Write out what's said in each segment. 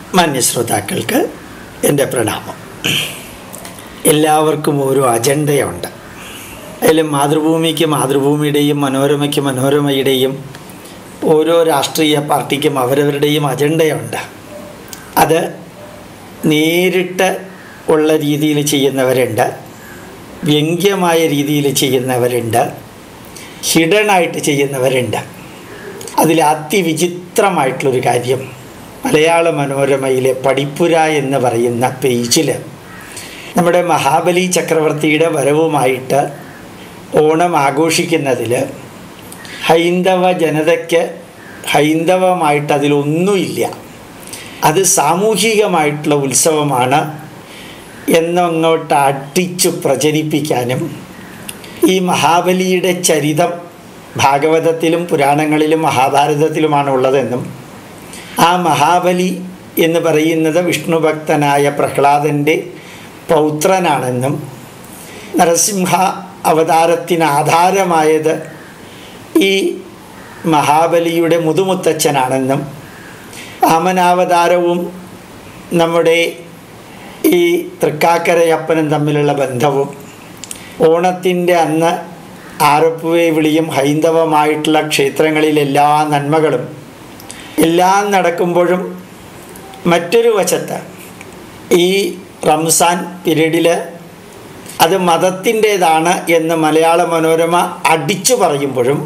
മാന്യശ്രോതാക്കൾക്ക് എൻ്റെ പ്രണാമം എല്ലാവർക്കും ഓരോ അജണ്ടയുണ്ട് അതിൽ മാതൃഭൂമിക്ക് മാതൃഭൂമിയുടെയും മനോരമയ്ക്ക് മനോരമയുടെയും ഓരോ രാഷ്ട്രീയ പാർട്ടിക്കും അവരവരുടെയും അജണ്ടയുണ്ട് അത് നേരിട്ട് ഉള്ള രീതിയിൽ ചെയ്യുന്നവരുണ്ട് വ്യംഗ്യമായ രീതിയിൽ ചെയ്യുന്നവരുണ്ട് ഹിഡനായിട്ട് ചെയ്യുന്നവരുണ്ട് അതിൽ അതിവിചിത്രമായിട്ടുള്ളൊരു കാര്യം മലയാള മനോരമയിലെ പടിപ്പുര എന്ന് പറയുന്ന പേജിൽ നമ്മുടെ മഹാബലി ചക്രവർത്തിയുടെ വരവുമായിട്ട് ഓണം ആഘോഷിക്കുന്നതിൽ ഹൈന്ദവ ജനതയ്ക്ക് ഹൈന്ദവമായിട്ട് അതിലൊന്നുമില്ല അത് സാമൂഹികമായിട്ടുള്ള ഉത്സവമാണ് എന്നങ്ങോട്ട് അടിച്ചു പ്രചരിപ്പിക്കാനും ഈ മഹാബലിയുടെ ചരിതം ഭാഗവതത്തിലും പുരാണങ്ങളിലും മഹാഭാരതത്തിലുമാണ് ഉള്ളതെന്നും ആ മഹാബലി എന്ന് പറയുന്നത് വിഷ്ണുഭക്തനായ പ്രഹ്ലാദൻ്റെ പൗത്രനാണെന്നും നരസിംഹ അവതാരത്തിന് ആധാരമായത് ഈ മഹാബലിയുടെ മുതുമുത്തച്ഛനാണെന്നും വാമനാവതാരവും നമ്മുടെ ഈ തൃക്കാക്കരയപ്പനും തമ്മിലുള്ള ബന്ധവും ഓണത്തിൻ്റെ അന്ന് ആരപ്പുവെ വിളിയും ഹൈന്ദവമായിട്ടുള്ള ക്ഷേത്രങ്ങളിലെ എല്ലാ നന്മകളും എല്ലാം നടക്കുമ്പോഴും മറ്റൊരു വശത്ത് ഈ റംസാൻ പീരീഡിൽ അത് മതത്തിൻ്റേതാണ് എന്ന് മലയാള മനോരമ അടിച്ചു പറയുമ്പോഴും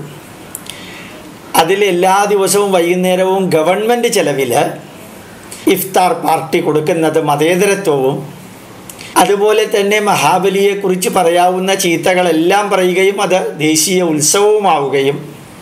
അതിൽ എല്ലാ ദിവസവും വൈകുന്നേരവും ഗവൺമെൻറ് ചെലവിൽ ഇഫ്താർ പാർട്ടി കൊടുക്കുന്നത് മതേതരത്വവും അതുപോലെ തന്നെ മഹാബലിയെക്കുറിച്ച് പറയാവുന്ന ചീത്തകളെല്ലാം പറയുകയും അത് ദേശീയ ഉത്സവവുമാവുകയും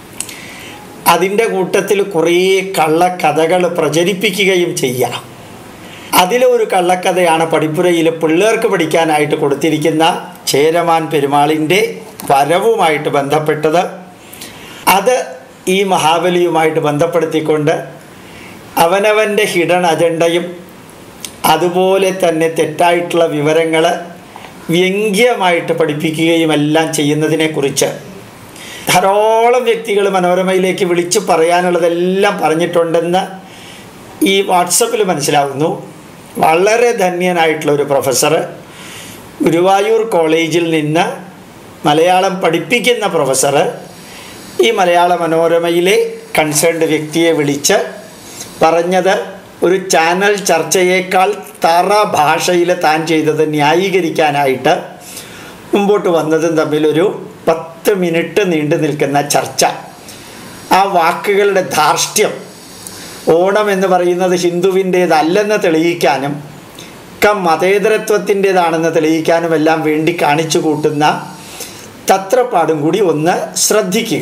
അതിൻ്റെ കൂട്ടത്തിൽ കുറേ കള്ളക്കഥകൾ പ്രചരിപ്പിക്കുകയും ചെയ്യാം അതിലൊരു കള്ളക്കഥയാണ് പടിപ്പുരയിൽ പിള്ളേർക്ക് പഠിക്കാനായിട്ട് കൊടുത്തിരിക്കുന്ന ചേരമാൻ പെരുമാളിൻ്റെ വരവുമായിട്ട് ബന്ധപ്പെട്ടത് അത് ഈ മഹാബലിയുമായിട്ട് ബന്ധപ്പെടുത്തിക്കൊണ്ട് അവനവൻ്റെ ഹിഡൻ അജണ്ടയും അതുപോലെ തന്നെ തെറ്റായിട്ടുള്ള വിവരങ്ങൾ വ്യംഗ്യമായിട്ട് പഠിപ്പിക്കുകയും എല്ലാം ചെയ്യുന്നതിനെക്കുറിച്ച് ധാരാളം വ്യക്തികൾ മനോരമയിലേക്ക് വിളിച്ചു പറയാനുള്ളതെല്ലാം പറഞ്ഞിട്ടുണ്ടെന്ന് ഈ വാട്സപ്പിൽ മനസ്സിലാവുന്നു വളരെ ധന്യനായിട്ടുള്ള ഒരു പ്രൊഫസർ ഗുരുവായൂർ കോളേജിൽ നിന്ന് മലയാളം പഠിപ്പിക്കുന്ന പ്രൊഫസർ ഈ മലയാള മനോരമയിലെ കൺസേൺഡ് വ്യക്തിയെ വിളിച്ച് പറഞ്ഞത് ഒരു ചാനൽ ചർച്ചയേക്കാൾ തറ ഭാഷയിൽ താൻ ചെയ്തത് ന്യായീകരിക്കാനായിട്ട് മുമ്പോട്ട് വന്നതും തമ്മിലൊരു പത്ത് മിനിറ്റ് നീണ്ടു നിൽക്കുന്ന ചർച്ച ആ വാക്കുകളുടെ ധാർഷ്ട്യം ഓണം എന്ന് പറയുന്നത് ഹിന്ദുവിൻ്റേതല്ലെന്ന് തെളിയിക്കാനും ക മതേതരത്വത്തിൻ്റേതാണെന്ന് തെളിയിക്കാനും എല്ലാം വേണ്ടി കാണിച്ചു കൂട്ടുന്ന തത്രപ്പാടും കൂടി ഒന്ന് ശ്രദ്ധിക്കുക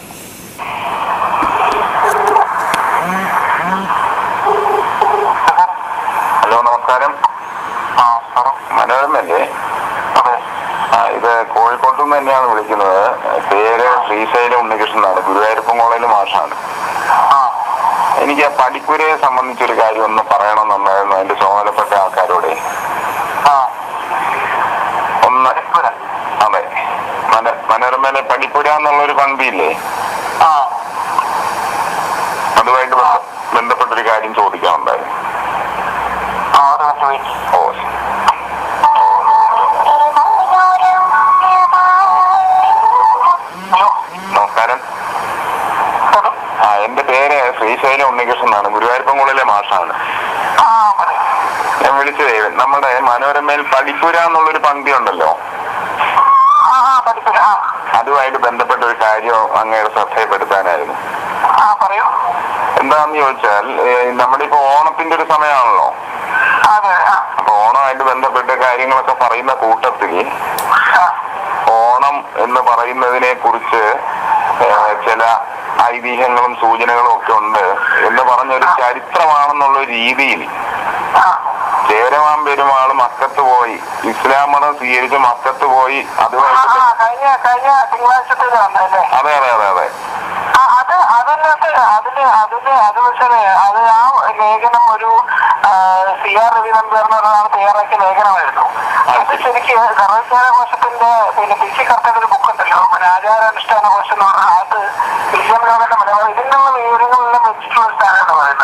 ഹലോ നമസ്കാരം ആ പറ മനോരമല്ലേ അതെ ആ ഇത് കോഴിക്കോട്ടു നിന്ന് തന്നെയാണ് വിളിക്കുന്നത് പേര് ശ്രീശൈലം ഉണ്ണികൃഷ്ണനാണ് ഗുരുവായൂരപ്പൻ കോളേജിലെ മാഷാണ് ആ എനിക്ക് ആ പഠിപ്പുരയെ സംബന്ധിച്ചൊരു കാര്യം ഒന്ന് പറയണമെന്നുണ്ടായിരുന്നു അതിന്റെ ചുമതലപ്പെട്ട ആൾക്കാരോടെ ആ ഒന്ന് അതെ മന മനോരമയിലെ പഠിപ്പുര എന്നുള്ളൊരു പങ്ക്തിയില്ലേ ആ അതുമായിട്ട് ബന്ധ- ബന്ധപ്പെട്ടൊരു കാര്യം ചോദിക്കാനുണ്ടായിരുന്നു ഓ നമസ്കാരം ആ എന്റെ പേര് ശ്രീശൈലം ഉണ്ണികൃഷ്ണനാണ് ഗുരുവായൂരപ്പൻ കോളേജിലെ മാഷാണ് ഞാൻ വിളിച്ചതേ നമ്മുടെ മനോരമയിൽ പഠിപ്പുര എന്നുള്ളൊരു പങ്ക്തി ഉണ്ടല്ലോ അതുമായിട്ട് ബന്ധപ്പെട്ട ഒരു കാര്യം അങ്ങയുടെ ശ്രദ്ധയിൽപ്പെടുത്താനായിരുന്നു പറയൂ എന്താന്ന് ചോദിച്ചാൽ ഏഹ്, നമ്മുടെ ഇപ്പൊ ഓണത്തിന്റെ ഒരു സമയമാണല്ലോ അതെ ആ അപ്പൊ ഓണമായിട്ട് ബന്ധപ്പെട്ട കാര്യങ്ങളൊക്കെ പറയുന്ന കൂട്ടത്തിൽ ആ ഓണം എന്ന് പറയുന്നതിനെ കുറിച്ച് ഏഹ്, ചില ഐതിഹ്യങ്ങളും സൂചനകളും ഒക്കെ ഉണ്ട് എന്ന് പറഞ്ഞൊരു ചരിത്രമാണെന്നുള്ള രീതിയിൽ ആ ചേരമാൻ പെരുമാൾ മക്കത്ത് പോയി ഇസ്ലാം മതം സ്വീകരിച്ച് മക്കത്ത് പോയി ആ, അതുമായിട്ട് ആ, കഴിഞ്ഞ കഴിഞ്ഞ തിങ്കളാഴ്ചത്തെ വന്നല്ലേ അതെ അതെ അതെ അതെ ആ അത് അതിനകത്ത് അതിന് അതിന് അത് പക്ഷേ അത് ആ ലേഖനം ഒരു സി ആർ രവി നമ്പർ എന്ന് പറയുന്ന തയ്യാറാക്കിയ ലേഖനമായിരുന്നു അത് ശരിക്ക് സർവജ്ഞാന കോശത്തിന്റെ പിന്നെ പി സി കർത്തയുടെ ഒരു ബുക്ക് ഉണ്ടല്ലോ പിന്നെ ആചാരാനുഷ്ഠാന കോശം എന്ന് പറഞ്ഞാൽ അത് വില്യം ലോകന്റെ മലയാളം ഇതിനുള്ള വിവരങ്ങളെല്ലാം വെച്ചിട്ടുള്ള ഒരു സ്ഥാനമാണ് പറയുന്നത് ആ അത്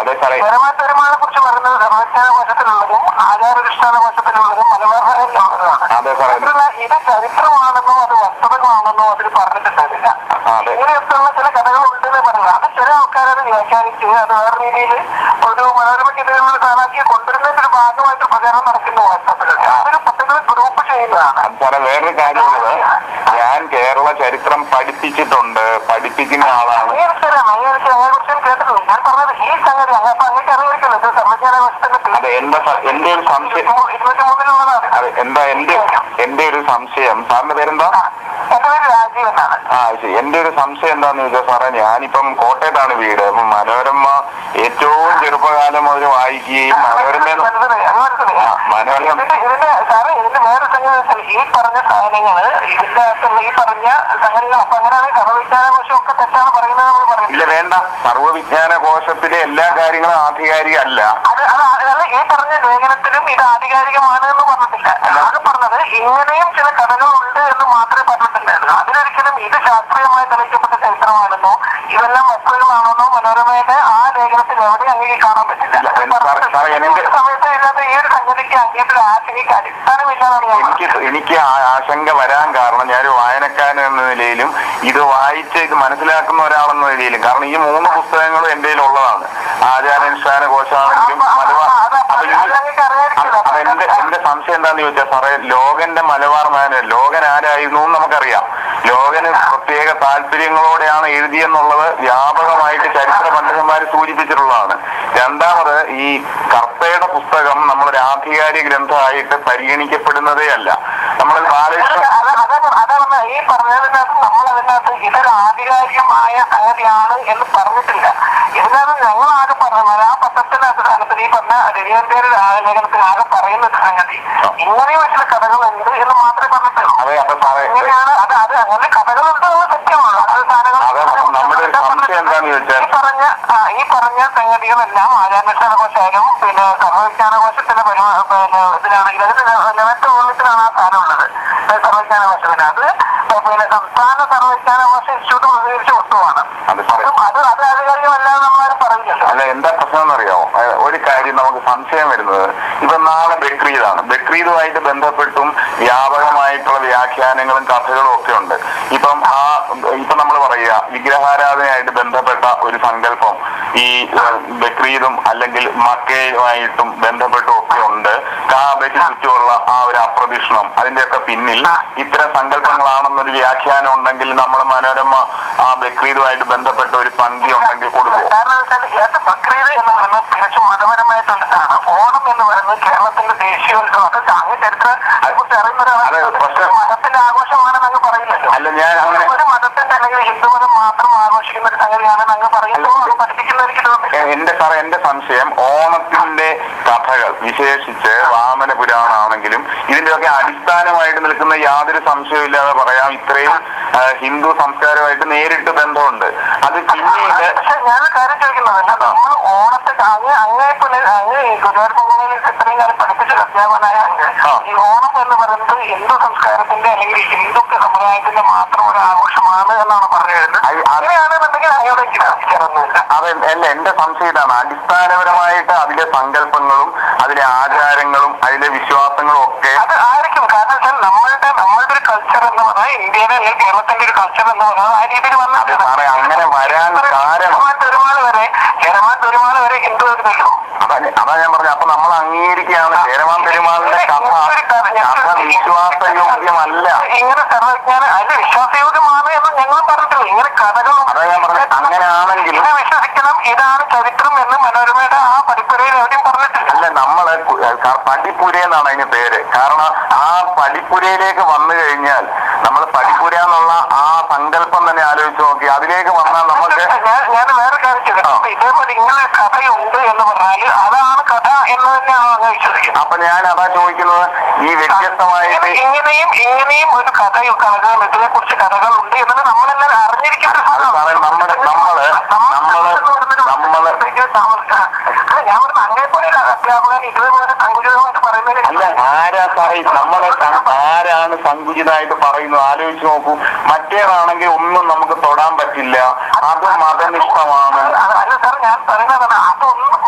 അതെ സാറേ ജനമാറ്റ വരുമാനെ കുറിച്ച് പറയുന്നത് സർവജ്ഞാന കോശത്തിലുള്ളതും ആചാരനുഷ്ഠാന കോശത്തിലുള്ളതും മലബാറിലുള്ളതാണ് അതെ സാറേ. മാത്രമല്ല ഇത് ചരിത്രമാണെന്നോ അത് വസ്തുതകളാണെന്നോ അതിൽ പറഞ്ഞിട്ടുണ്ടാവില്ല അതെ. ഇങ്ങനെയൊക്കെയുള്ള ചില കഥകൾ ഉണ്ടെന്ന് പറയുന്നത് അത് ചില ആൾക്കാരത് വ്യാഖ്യാനിച്ച് അത് വേറെ രീതിയിൽ ഒരു മനോരമയ്ക്ക് ഇതിനുള്ള സ്ഥാനാക്കിയെ കൊണ്ടുവരുന്നതിന്റെ ഒരു ഭാഗമായിട്ട് പ്രചാരണം നടക്കുന്ന വാട്സാപ്പിലുണ്ട് അതൊരു പർട്ടിക്കുലർ ഗ്രൂപ്പ് ചെയ്യുന്നതാണ് അത് സാറേ വേറൊരു കാര്യമുള്ളത് ഞാൻ കേരള ചരിത്രം പഠിപ്പിച്ചിട്ടുണ്ട് പഠിപ്പിക്കുന്ന ആളാണ് എനിക്കറിയാം അങ്ങനെയൊക്കെ അതിനെ കുറിച്ച് ഞാൻ കേട്ടിട്ടുണ്ട് ഞാൻ പറഞ്ഞത് ഈ സംഗതി അങ്ങ് അപ്പൊ അങ്ങേക്ക് അറിയായിരിക്കല്ലോ ഇത് സർവജ്ഞാന കോശത്തിന്റെ അതെ എന്റെ സ- എന്റെ ഒരു സംശയം ഇരുന്നൂറ്റി മൂന്നിലുള്ളതാണ് അതെ എന്താ എന്റെ എന്റെ ഒരു സംശയം സാറിന്റെ പേരെന്താ എന്റെ പേര് രാജീവ് എന്നാണ് ആ ശരി എന്റെ ഒരു സംശയം എന്താന്ന് ചോദിച്ചാൽ സാറേ ഞാനിപ്പം കോട്ടയത്താണ് വീട് അപ്പം മനോരമ ഏറ്റവും ചെറുപ്പകാലം മുതൽ വായിക്കുകയും മനോരമ മനസ്സിലായി, അത് മനസ്സിലായി. ആ, മനോരമ ഇതിന്റെ ഇതിന്റെ സാറേ ഇതിന്റെ വേറെ സംഗതി വെച്ചാൽ ഈ പറഞ്ഞ സാധനങ്ങള് ഇതിന്റെ അകത്തുള്ള ഈ പറഞ്ഞ സംഗതികൾ അപ്പൊ അങ്ങനെയാണെങ്കിൽ കഥവിജ്ഞാന കോശം ഒക്കെ തെറ്റാണ് പറയുന്നത് നമ്മൾ ഇല്ല പറയുന്നത് വേണ്ട സർവ്വവിജ്ഞാന കോശത്തിലെ എല്ലാ കാര്യങ്ങളും ആധികാരികമല്ല അത് അത് അതല്ല ഈ പറഞ്ഞ ലേഖനത്തിലും ഇത് ആധികാരികമാണ് എന്ന് പറഞ്ഞിട്ടില്ല അത് പറഞ്ഞത് ഇങ്ങനെയും ചില കഥകളുണ്ട് എന്ന് മാത്രമേ പറഞ്ഞിട്ടുണ്ടായിരുന്നു അതിലൊരിക്കലും ഇത് ശാസ്ത്രീയമായി തെളിയിക്കപ്പെട്ട ചരിത്രമാണെന്നോ ഇതെല്ലാം വസ്തുതകളാണെന്നോ മനോരമയുടെ ആ ലേഖനത്തിൽ എവിടെയും അങ്ങനെ കാണാൻ പറ്റില്ല ഇല്ല, അത് സാറേ, പറഞ്ഞിട്ടുണ്ട്. സാറേ, എനിക്ക് ഈ സമയത്ത് ഇല്ലാത്ത ഈ ഒരു സംഗതിക്ക് അങ്ങേറ്റൊരു ആശങ്കയ്ക്ക് അടിസ്ഥാനമില്ലാതാണ് ഞാൻ എനിക്ക് എനിക്ക് ആ ആശങ്ക വരാൻ കാരണം ഞാനൊരു വായനക്കാരൻ എന്ന നിലയിലും ഇത് വായിച്ച് ഇത് മനസ്സിലാക്കുന്ന ഒരാളെന്ന നിലയിലും കാരണം ഈ മൂന്ന് പുസ്തകങ്ങളും എന്റെ ഉള്ളതാണ് ആചാരാനുഷ്ഠാന കോശാണെങ്കിലും മലബാർ അപ്പൊ ഈ അത് അതെന്റെ എന്റെ സംശയം എന്താന്ന് ചോദിച്ചാൽ സാറേ ലോകന്റെ മലബാർ മാന ലോകൻ ആരായിരുന്നു എന്ന് നമുക്കറിയാം ലോകന് പ്രത്യേക താല്പര്യങ്ങളോടെയാണ് എഴുതിയെന്നുള്ളത് വ്യാപകമായിട്ട് ചരിത്ര പണ്ഡിതന്മാർ സൂചിപ്പിച്ചിട്ടുള്ളതാണ് രണ്ടാമത് ഈ കർത്തയുടെ പുസ്തകം നമ്മളൊരു ആധികാരിക ഗ്രന്ഥമായിട്ട് പരിഗണിക്കപ്പെടുന്നതേ അല്ല നമ്മൾ ബാലകൃഷ്ണ അതാണ് ഈ പറഞ്ഞതിനകത്ത് നമ്മൾ അതിനകത്ത് ഇതൊരു ആധികാരികമായ സംഗതിയാണ് എന്ന് പറഞ്ഞിട്ടില്ല ഇതിനകത്ത് ഞങ്ങൾ ആകെ പറഞ്ഞത് ആ പത്രത്തിനകത്ത് സ്ഥാനത്ത് ഈ പറഞ്ഞ രവിയന്തേരുടെ ലേഖനത്തിൽ ആകെ പറയുന്ന ഒരു സംഗതി ഇങ്ങനെയും ചില കഥകളുണ്ട് എന്ന് മാത്രമേ പറഞ്ഞിട്ടുള്ളൂ അതെ അപ്പൊ സാറേ ഇങ്ങനെയാണ് അത് അത് അങ്ങനെ കഥകളുണ്ട് എന്ന് സത്യമാണ് അത് സാധനങ്ങൾ അതെ, അപ്പൊ നമ്മുടെ ഒരു സംശയം എന്താന്ന് ചോദിച്ചാൽ- ഈ പറഞ്ഞ ആ, ഈ പറഞ്ഞ സംഗതികളെല്ലാം ആചാരനുഷ്ഠാന കോശായാലും പിന്നെ സർവവിജ്ഞാന കോശത്തിന്റെ പരിമാ പിന്നെ ഇതിലാണെങ്കിൽ അത് ലെവൻത്ത് വോളത്തിലാണ് ആ സ്ഥാനം ഉള്ളത് സർവവിജ്ഞാന കോശത്തിന് അത് പിന്നെ സംസ്ഥാന സർവവിജ്ഞാന കോശ ഇൻസ്റ്റിറ്റ്യൂട്ട് പ്രതികരിച്ച വസ്തുവാണ് അത് സാറേ അതും അത് അത് ആധികാരികമല്ലാതെ നമ്മളാരും പറയില്ലല്ലോ അല്ല എന്താ പ്രശ്നം എന്നറിയാമോ ഏഹ് ഒരു കാര്യം നമുക്ക് സംശയം വരുന്നത് ഇപ്പൊ നാളെ ബക്രീദാണ് ബക്രീദുമായിട്ട് ബന്ധപ്പെട്ടും വ്യാപകമായിട്ടുള്ള വ്യാഖ്യാനങ്ങളും കഥകളും ഒക്കെ ഉണ്ട് ഇപ്പം ആ ഇപ്പൊ നമ്മൾ പറയുക വിഗ്രഹാരാധനയായിട്ട് ബന്ധപ്പെട്ട ഒരു സങ്കല്പം ഈ ഏഹ്, ബക്രീദും അല്ലെങ്കിൽ മക്കയുമായിട്ടും ബന്ധപ്പെട്ടും ഒക്കെ ഉണ്ട് കാബയ്ക്ക് ചുറ്റുമുള്ള ആ ഒരു അപ്രദക്ഷിണം അതിന്റെയൊക്കെ പിന്നിൽ ഇത്തരം സങ്കല്പങ്ങളാണെന്നൊരു വ്യാഖ്യാനം ഉണ്ടെങ്കിൽ നമ്മൾ മനോരമ ആ ബക്രീദുമായിട്ട് ബന്ധപ്പെട്ട ഒരു പങ്ക്തി ഉണ്ടെങ്കിൽ കൊടുക്കുമോ കാരണം വെച്ചാൽ ഇത് ബക്രീദ് എന്ന് പറയുന്നത് തികച്ചും മതപരമായിട്ടുള്ളതാണ് ഓണം എന്ന് പറയുന്നത് കേരളത്തിന്റെ ദേശീയോത്സവം അത് അങ്ങ് ചരിത്രം കുറിച്ച് അറിയുന്ന അതെ, ഒരാൾ പക്ഷേ- മതത്തിന്റെ ആഘോഷമാണെന്ന് അങ്ങ് പറയില്ലല്ലോ അല്ല ഞാൻ അങ്ങനെ ഒരു മതത്തിന്റെ അല്ലെങ്കിൽ ഹിന്ദുമതം മാത്രം ആഘോഷിക്കുന്ന ഒരു സംഗതിയാണെന്ന് അങ്ങ് പറയുമ്പോൾ അത് പഠിപ്പിക്കുന്ന എനിക്ക് തോന്നുന്നില്ല എ- എന്റെ സാറേ എന്റെ സംശയം ഓണത്തിന്റെ കഥകൾ വിശേഷിച്ച് വാമന പുരാണാണെങ്കിലും ഇതിന്റെയൊക്കെ അടിസ്ഥാനമായിട്ട് നിൽക്കുന്ന യാതൊരു സംശയവും ഇല്ലാതെ പറയാം ഇത്രയും ആ, ഹിന്ദു സംസ്കാരമായിട്ട് നേരിട്ട് ബന്ധമുണ്ട് അത് പിന്നീട് പക്ഷെ ഞാൻ കാര്യം ചോദിക്കുന്നത് നമ്മൾ ഓണത്തെ അങ്ങ് അങ്ങേ പോലെ അങ്ങ് ഗുരുവായൂർ പൊങ്കലിൽ ഇത്രയും കാലം പഠിപ്പിച്ച അധ്യാപകനായ അങ്ങ് ആ. ഈ ഓണം എന്ന് പറയുന്നത് ഹിന്ദു സംസ്കാരത്തിന്റെ അല്ലെങ്കിൽ ഹിന്ദു സമുദായത്തിന്റെ മാത്രം ഒരു ആഘോഷമാണ് എന്നാണ് പറഞ്ഞു വരുന്നത് അത് അത് അങ്ങനെയാണെന്നുണ്ടെങ്കിൽ അയാളെ ഗ്രഹിക്കാറൊന്നുമില്ല അത് അല്ല എന്റെ സംശയം ഇതാണ് അടിസ്ഥാനപരമായിട്ട് അതിലെ സങ്കല്പങ്ങളും അതിലെ ആചാരങ്ങളും അതിലെ വിശ്വാസങ്ങളും ഒക്കെ അത് ആയിരിക്കും കാരണം വെച്ചാൽ നമ്മളുടെ നമ്മളുടെ ഒരു കൾച്ചർ എന്ന് പറഞ്ഞാൽ ഇന്ത്യയിലെ അല്ലെങ്കിൽ കേരളത്തിന്റെ ഒരു കൾച്ചർ എന്ന് പറഞ്ഞാൽ ആ രീതിയിൽ അത് സാറേ അങ്ങനെ വരാൻ കാരണം പെരുമാൾ വരെ ജനമാൻ പെരുമാൾ വരെ ഹിന്ദു വരുന്നല്ലോ അതാ അതാ ഞാൻ പറഞ്ഞത് അപ്പൊ നമ്മൾ അംഗീകരിക്കുകയാണ് ചേരമാൻ പെരുമാളിന്റെ കഥ കഥ വിശ്വാസയോഗ്യമല്ല ഇങ്ങനെ സർവജ്ഞാന അതിന് വിശ്വാസയോഗ്യമാണ് എന്ന് ഞങ്ങൾ പറഞ്ഞിട്ടില്ല ഇങ്ങനെ കഥകളും അതാ ഞാൻ പറഞ്ഞത് അങ്ങനെയാണെങ്കിൽ ഇത് വിശ്വസിക്കണം ഇതാണ് ചരിത്രം എന്ന് മനോരമയുടെ ആ പഠിപ്പുരയിൽ എവിടെയും പറഞ്ഞിട്ടില്ല അല്ല നമ്മള് കു- ക- പടിപ്പുര എന്നാണ് അതിന് പേര് കാരണം ആ പടിപ്പുരയിലേക്ക് വന്നു കഴിഞ്ഞാൽ നമ്മൾ പടിപ്പുര എന്നുള്ള ആ സങ്കല്പം തന്നെ ആലോചിച്ച് നോക്കി അതിലേക്ക് വന്നാൽ നമുക്ക് ഞാൻ ഞാൻ വേറെ കാര്യം ചെയ്തിട്ടുണ്ട് അപ്പൊ ഇതേപോലെ ഇങ്ങനെ ഒരു കഥയുണ്ട് എന്ന് പറഞ്ഞാൽ അതാണ് കഥ എന്ന് തന്നെയാണ് അങ്ങ് വിശ്വസിക്കുന്നത് അപ്പൊ ഞാൻ അതാ ചോദിക്കുന്നത് ഈ വ്യത്യസ്തമായിട്ട് ഇങ്ങനെ- ഇങ്ങനെയും ഇങ്ങനെയും ഒരു കഥയും കഥകൾ ഇതിനെ കുറിച്ച് കഥകളുണ്ട് എന്നത് നമ്മളെല്ലാം അറിഞ്ഞിരിക്കേണ്ട ഒരു അത് സാറേ നമ്മുടെ നമ്മള് നമ്മള് നമ്മള് അല്ല ഞാൻ പറഞ്ഞ അങ്ങനെ പോലെ ഒരു അധ്യാപകൻ ഇതുപോലെ സങ്കുചിതമായിട്ട് പറയുന്നതിന് അല്ല ആരാ സാറേ നമ്മളെ ക- ആരാണ് സങ്കുചിതമായിട്ട് പറയുന്നത് ആലോചിച്ച് നോക്കൂ മറ്റേതാണെങ്കിൽ ഒന്നും നമുക്ക് തൊടാൻ പറ്റില്ല അത് മതനിഷ്ഠമാണ് അത് അല്ല സാർ ഞാൻ പറയുന്നതാണ് അതൊന്നും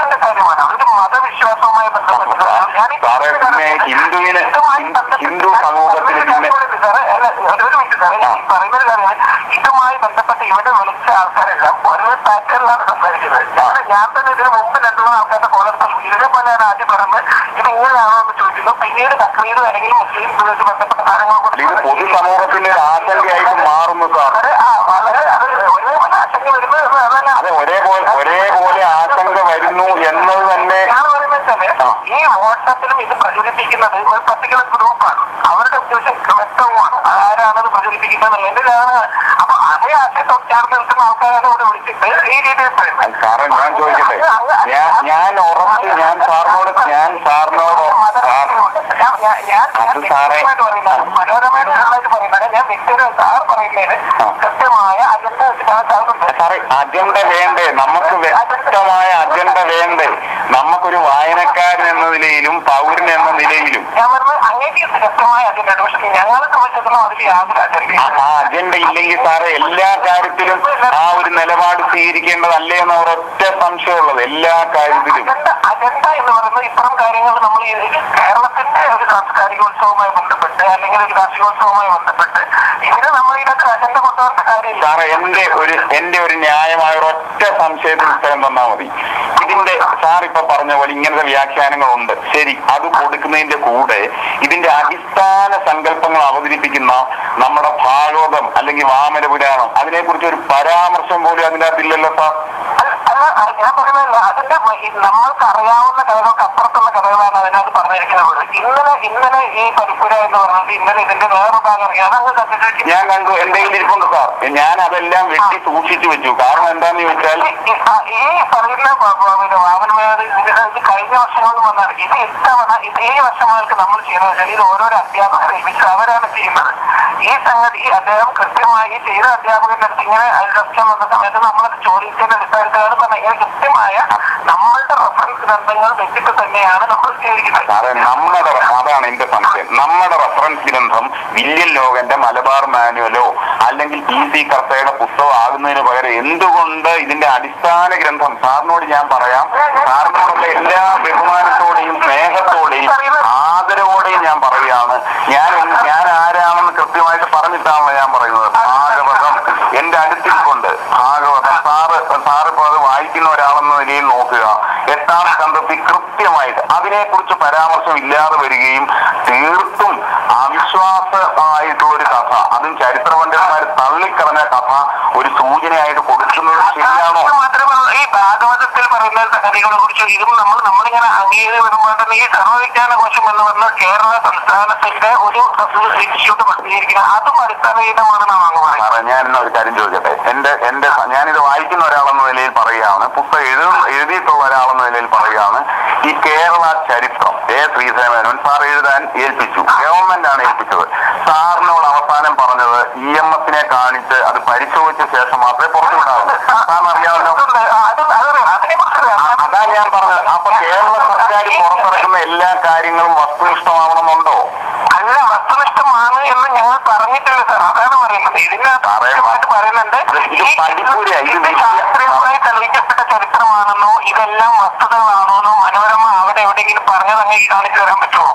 മതത്തിന്റെ കാര്യമാണ് അതൊരു മതവിശ്വാസവുമായി ബന്ധപ്പെട്ടത് ഞാൻ ഈ സാറേ, പിന്നെ ഹിന്ദുവിന് ഇതുമായി ബന്ധപ്പെട്ട് ഹിന്ദു സമൂഹത്തിന് പിന്നെ സാറേ, അല്ല, ഒരു ഒരു മിനിറ്റ് സാറേ, ഞാൻ ഈ പറയുന്ന ഒരു കാര്യമാണ് ഇതുമായി ബന്ധപ്പെട്ട് ഇവിടെ വിളിച്ച ആൾക്കാരെല്ലാം ഒരേ പാറ്റേണിലാണ് സംസാരിക്കുന്നത് ഞാൻ ഞാൻ തന്നെ ഇതിന് മുമ്പ് രണ്ടു മൂന്ന് ആൾക്കാരുടെ കോലത്തിൽ ഇതേപോലെ ഞാൻ ആദ്യം പറഞ്ഞ് ഇത് ഇങ്ങനെയാണോ എന്ന് ചോദിക്കുന്നു പിന്നീട് തക്രീർ അല്ലെങ്കിൽ മുസ്ലിം ഇതുമായിട്ട് ബന്ധപ്പെട്ട കാര്യങ്ങളെ ഇത് പൊതുസമൂഹത്തിന്റെ ഒരു ആശങ്കയായിട്ട് മാറുന്നു സാർ വളരെ ആ വളരെ അത് ഒരേപോലെ ആശങ്ക വരുന്നത് അതല്ല അതെ ഒരേപോലെ ഒരേപോലെ ആശങ്ക വരുന്നു എന്നത് തന്നെ ഞാൻ പറയുന്നത് വെച്ചാല് ആ. ഈ വോട്ടത്തിലും ഇത് പ്രചരിപ്പിക്കുന്നത് ഒരു പർട്ടിക്കുലർ ഗ്രൂപ്പാണ് അവരുടെ ഉദ്ദേശം വ്യക്തവുമാണ് ആരാണത് പ്രചരിപ്പിക്കുന്നത് എന്നുള്ളതാണ് അപ്പൊ അതേ ആശയത്തോട് ചേർന്ന് നിൽക്കുന്ന ആൾക്കാരാണ് ഇവിടെ വിളിച്ചിട്ട് ഈ രീതിയിൽ പറയുന്നത് സാറേ ഞാൻ ചോദിക്കട്ടെ ഞാൻ ഞാൻ ഉറപ്പ് ഞാൻ സാറിനോട് ഞാൻ സാറിനോട് സാർ ഞാൻ- ഞാൻ- ഞാൻ അത് സാറേ- വ്യക്തിപരമായിട്ട് പറയുന്നതാണ്. മനോരമയുടെ നന്നായിട്ട് പറയുന്നത് ഞാൻ വ്യക്തിപരം സാർ പറയുന്നതിന് ആ. കൃത്യമായ അജണ്ട വെച്ചിട്ടാണ് സാർ സംസാരിക്കുന്നത്. സാറേ അജണ്ട വേണ്ടേ നമുക്ക് വ്യക്തമായ അജണ്ട വേണ്ടേ നമുക്കൊരു വായനക്കാരൻ എന്ന നിലയിലും പൗരൻ എന്ന നിലയിലും ഞാൻ പറഞ്ഞത് അങ്ങേക്ക് വ്യക്തമായ അജണ്ട പക്ഷെ ഞങ്ങളെ സംബന്ധിച്ചിടത്തോളം അതിൽ യാതൊരു ആ അജണ്ടയും ആ അജണ്ട ഇല്ലെങ്കിൽ സാറേ എല്ലാ കാര്യത്തിലും ആ ഒരു നിലപാട് സ്വീകരിക്കേണ്ടതല്ലേ എന്ന ഒരൊറ്റ സംശയമുള്ളത് എല്ലാ കാര്യത്തിലും അജണ്ട അജണ്ട എന്ന് പറയുന്നത് ഇത്തരം കാര്യങ്ങൾ നമ്മൾ ഈ ഒരു കേരളത്തിന്റെ ഒരു സാംസ്കാരികോത്സവവുമായി ബന്ധപ്പെട്ട് അല്ലെങ്കിൽ ഒരു കാർഷികോത്സവവുമായി ബന്ധപ്പെട്ട് ഇതിന് നമ്മൾ ഇതിനകത്ത് അജണ്ട കൊണ്ടുവരേണ്ട കാര്യമില്ല സാറേ എന്റെ ഒരു എന്റെ ഒരു ന്യായമായ ഒരൊറ്റ സംശയത്തിന് ഉത്തരം തന്നാൽ മതി ഇതിന്റെ സാർ ഇപ്പൊ പറഞ്ഞ പോലെ ഇങ്ങനത്തെ വ്യാഖ്യാനങ്ങളുണ്ട് ശരി അത് കൊടുക്കുന്നതിന്റെ കൂടെ ഇതിന്റെ അടിസ്ഥാന സങ്കല്പങ്ങൾ അവതരിപ്പിക്കുന്ന നമ്മുടെ ഭാഗവതം അല്ലെങ്കിൽ വാമന പുരാണം അതിനെക്കുറിച്ച് ഒരു പരാമർശം പോലും അതിനകത്തില്ലല്ലോ സാർ അല്ല അല്ല, അത് ഞാൻ പറയുന്നതല്ല അതിന്റെ മ- ഈ നമ്മൾക്ക് അറിയാവുന്ന കഥകൾക്ക് അപ്പുറത്തുള്ള കഥകളാണ് അതിനകത്ത് പറഞ്ഞിരിക്കുന്നത് ഇന്നലെ ഇന്നലെ ഈ പരിപ്പുര എന്ന് പറഞ്ഞത് ഇന്നലെ ഇതിന്റെ വേറൊരു ഭാഗം അറിയാം അതങ്ങ് കണ്ടിട്ട് ഞാൻ കണ്ടു എന്റെ കയ്യിൽ ഇരിപ്പുണ്ട് സാർ ഞാൻ അതെല്ലാം വെട്ടി സൂക്ഷിച്ചു വെച്ചു കാരണം എന്താന്ന് ചോദിച്ചാൽ ഈ- ആ, ഈ പറയുന്ന പ- പ- പിന്നെ വാഹനമേത് ഇതിന്റെ ഇത് കഴിഞ്ഞ വർഷങ്ങളിൽ വന്നാണ് ഇത് ഇത്തവണ ഇത് ഈ വർഷങ്ങൾക്ക് നമ്മൾ ചെയ്യുന്നത് വെച്ചാൽ ഇത് ഓരോരോ അധ്യാപകരെ ഏൽപ്പിച്ച് അവരാണ് ചെയ്യുന്നത് ഈ സംഗതി അദ്ദേഹം കൃത്യമായി ചെയ്ത അധ്യാപകരുടെ അടുത്ത് ഇങ്ങനെ ലക്ഷ്യം വന്ന സമയത്ത് നമ്മൾ ചോദിച്ചതിന്റെ അടിസ്ഥാനത്തിലാണ് പറഞ്ഞത് ഇങ്ങനെ കൃത്യമായ നമ്മളുടെ റഫറൻസ് ഗ്രന്ഥങ്ങൾ വെച്ചിട്ട് തന്നെയാണ് നമ്മൾ സ്വീകരിക്കുന്നത് സാറേ നമ്മുടെ അതാണ് എന്റെ സംശയം നമ്മുടെ റഫറൻസ് ഗ്രന്ഥം വില്യൻ ലോകന്റെ മലബാർ മാനുവലോ അല്ലെങ്കിൽ പി സി കർത്തയുടെ പുസ്തകം ആകുന്നതിന് പകരം എന്തുകൊണ്ട് ഇതിന്റെ അടിസ്ഥാന ഗ്രന്ഥം സാറിനോട് ഞാൻ പറയാം സാറിനോടുള്ള എല്ലാ ബഹുമാനത്തോടെയും സ്നേഹത്തോടെയും ആദരവോടെയും ഞാൻ പറയുകയാണ് ഞാൻ ഞാൻ ആരാണെന്ന് കൃത്യമായിട്ട് പറഞ്ഞിട്ടാണല്ലോ ഞാൻ പറയുന്നത് ഭാഗവതം എന്റെ അടുത്തിരിപ്പുണ്ട് ഭാഗവതം സാറ് സാറ് ഇപ്പൊ അത് വായിക്കുന്ന ഒരാളെന്ന നിലയിൽ നോക്കുക എട്ടാം സ്കന്ധത്തിൽ കൃത്യമായിട്ട് അതിനെക്കുറിച്ച് പരാമർശം ഇല്ലാതെ വരികയും തീർത്തും അവിശ്വാസമായിട്ടുള്ള ഒരു കഥ അതും ചരിത്ര പണ്ഡിതന്മാർ തള്ളിക്കളഞ്ഞ കഥ ഒരു സൂചനയായിട്ട് കൊടുക്കുന്നത് ശരിയാണോ ഇത് മാത്രമല്ല ഈ ഭാഗവതത്തിൽ പറയുന്ന സംഗതികളെ കുറിച്ച് ഇതും നമ്മൾ നമ്മളിങ്ങനെ അംഗീകാരം വരുമ്പോൾ തന്നെ ഈ സർവവിജ്ഞാന കോശം എന്ന് പറഞ്ഞ കേരള സംസ്ഥാനത്തിന്റെ ഒരു ഇൻസ്റ്റിറ്റ്യൂട്ട് പ്രസിദ്ധീകരിക്കുന്നത് അതും അടിസ്ഥാനരഹിതമാണെന്നാണ് അങ്ങ് പറയുന്നത് സാറേ ഞാൻ ഇന്ന് ഒരു കാര്യം ചോദിക്കട്ടെ എന്റെ എന്റെ ഞാനിത് വായിക്കുന്ന ഒരാളെന്ന നിലയിൽ പറയുകയാണ് പുസ്തകം എഴുതും എഴുതിയിട്ടുള്ള ഒരാളെന്ന നിലയിൽ പറയുകയാണ് ഈ കേരള ചരിത്രം എ ശ്രീധരമേനോൻ സാർ എഴുതാൻ ഏൽപ്പിച്ചു ഗവൺമെന്റ് ആണ് ഏൽപ്പിച്ചത് സാറിനോട് അവസാനം പറഞ്ഞത് ഇ എം എസിനെ കാണിച്ച് അത് പരിശോധിച്ച ശേഷം മാത്രമേ പുറത്തു വിടാവൂ സാറിന് അറിയാമല്ലോ അതുണ്ട്. ആ, അത് അതറിയാം അതിനെ കുറിച്ച് ആ, അതാ ഞാൻ പറഞ്ഞത് അപ്പൊ കേരള സർക്കാർ പുറത്തിറക്കുന്ന എല്ലാ കാര്യങ്ങളും വസ്തുനിഷ്ഠമാവണമെന്നുണ്ടോ അല്ല വസ്തുനിഷ്ഠമാണ് എന്ന് ഞങ്ങൾ പറഞ്ഞിട്ടില്ല സാർ അതാണ് പറയുന്നത് ഇതിനകത്ത് സാറേ, കൃത്യമായിട്ട് പറയുന്നുണ്ട് ഇത് ഇത് ഈ- പഠിപ്പൂരാ, ഇത് ഇത് വിദ്യ- ശാസ്ത്രീയമായി തെളിയിക്കപ്പെട്ട ചരിത്രമാണെന്നോ ഇതെല്ലാം വസ്തുതകളാണോ എന്നോ മനോരമ അവിടെ എവിടെയെങ്കിലും പറഞ്ഞത് അങ്ങനെ കാണിച്ചു തരാൻ പറ്റുമോ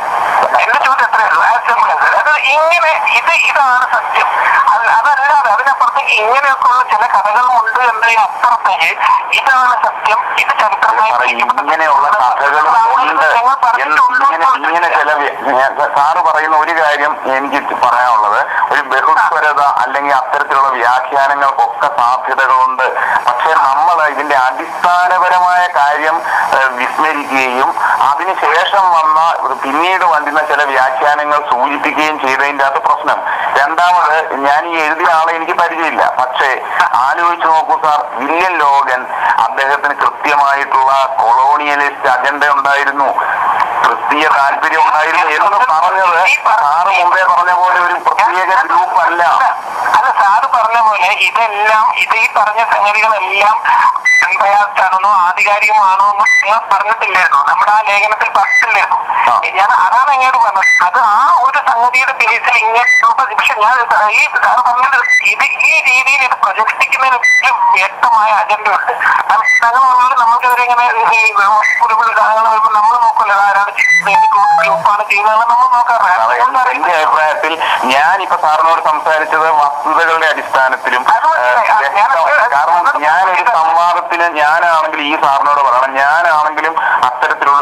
എന്റെ ചോദ്യം എത്രയേ ഉള്ളൂ As simple as that. അത് ഇങ്ങനെ ഇത് ഇതാണ് സത്യം അത് അതല്ലാതെ അതിനപ്പുറത്തേക്ക് ഇങ്ങനെയൊക്കെ ഉള്ള ചില കഥകളുമുണ്ട് എന്നതിന് അപ്പുറത്തേക്ക് ഇതാണ് സത്യം ഇത് ചരിത്രമായി സാറേ, ഇങ്ങനെയുള്ള കഥകളും ഉണ്ട് എന്ന് ഇങ്ങനെ ഇങ്ങനെ ചില വ്യ- ഞാൻ- സാറ് പറയുന്ന ഒരു കാര്യം എനിക്ക് പറയാനുള്ളത് ഒരു ബഹുസ്വരത അല്ലെങ്കിൽ അത്തരത്തിലുള്ള വ്യാഖ്യാനങ്ങൾക്കൊക്കെ സാധ്യതകളുണ്ട് പക്ഷെ നമ്മൾ ഇതിന്റെ അടിസ്ഥാനപരമായ കാര്യം ഏഹ്, വിസ്മരിക്കുകയും അതിനുശേഷം വന്ന പിന്നീട് വന്നിരുന്ന ചില വ്യാഖ്യാനങ്ങൾ സൂചിപ്പിക്കുകയും ചെയ്തതിന്റെ അകത്ത് പ്രശ്നം രണ്ടാമത് ഞാൻ ഈ എഴുതിയ ആളെ എനിക്ക് പരിചയമില്ല പക്ഷേ ആലോചിച്ച് നോക്കൂ സാർ വില്യൻ ലോഗൻ അദ്ദേഹത്തിന് കൃത്യമായിട്ടുള്ള കൊളോണിയലിസ്റ്റ് അജണ്ട ഉണ്ടായിരുന്നു ക്രിസ്തീയ താല്പര്യം ഉണ്ടായിരുന്നു എന്ന് പറഞ്ഞത് സാറ് മുമ്പേ പറഞ്ഞ പോലെ ഒരു പ്രത്യേക ഗ്രൂപ്പ് അല്ല അല്ല സാറ് പറഞ്ഞ പോലെ ഇതെല്ലാം ഇത് ഈ പറഞ്ഞ സംഗതികളെല്ലാം അൺബയാസ്ഡ് ആണെന്നോ ആധികാരികമാണോ എന്നോ നിങ്ങൾ പറഞ്ഞിട്ടില്ലായിരുന്നു നമ്മുടെ ആ ലേഖനത്തിൽ പറഞ്ഞിട്ടില്ലായിരുന്നു ആ. ഞാൻ അതാണ് അങ്ങോട്ട് പറഞ്ഞത് അത് ആ ഒരു സംഗതിയുടെ ബേസിൽ ഇങ്ങനെ പക്ഷെ ഞാൻ ഈ സാറ് പറഞ്ഞത് ഇത് ഈ രീതിയിൽ ഇത് പ്രചരിപ്പിക്കുന്നതിന് ഒരു വ്യക്തമായ അജണ്ട ഉണ്ട് ഞങ്ങളുള്ളിൽ നമുക്കെതിരെ ഇങ്ങനെ ഈ പുതുപുതു സാധനങ്ങൾ വരുമ്പോൾ നമ്മൾ നോക്കില്ല ആരാണ് ചെയ്യുന്നത് ഏത് ഗ്രൂപ്പാണ് ചെയ്യുന്നത് നമ്മൾ നോക്കാറില്ല അതെ, എന്റെ അഭിപ്രായത്തിൽ ഞാനിപ്പോ സാറിനോട് സംസാരിച്ചത് വസ്തുതകളുടെ അടിസ്ഥാനത്തിലും അത് മനസ്സിലായി. ഏഹ്, ആ, ഞാൻ- വ്യക്തം- കാരണം ഞാനൊരു സംവാദത്തിന് ഞാനാണെങ്കിൽ ഈ സാറിനോട് പറയണം ഞാനാണെങ്കിലും അത്തരത്തിലുള്ള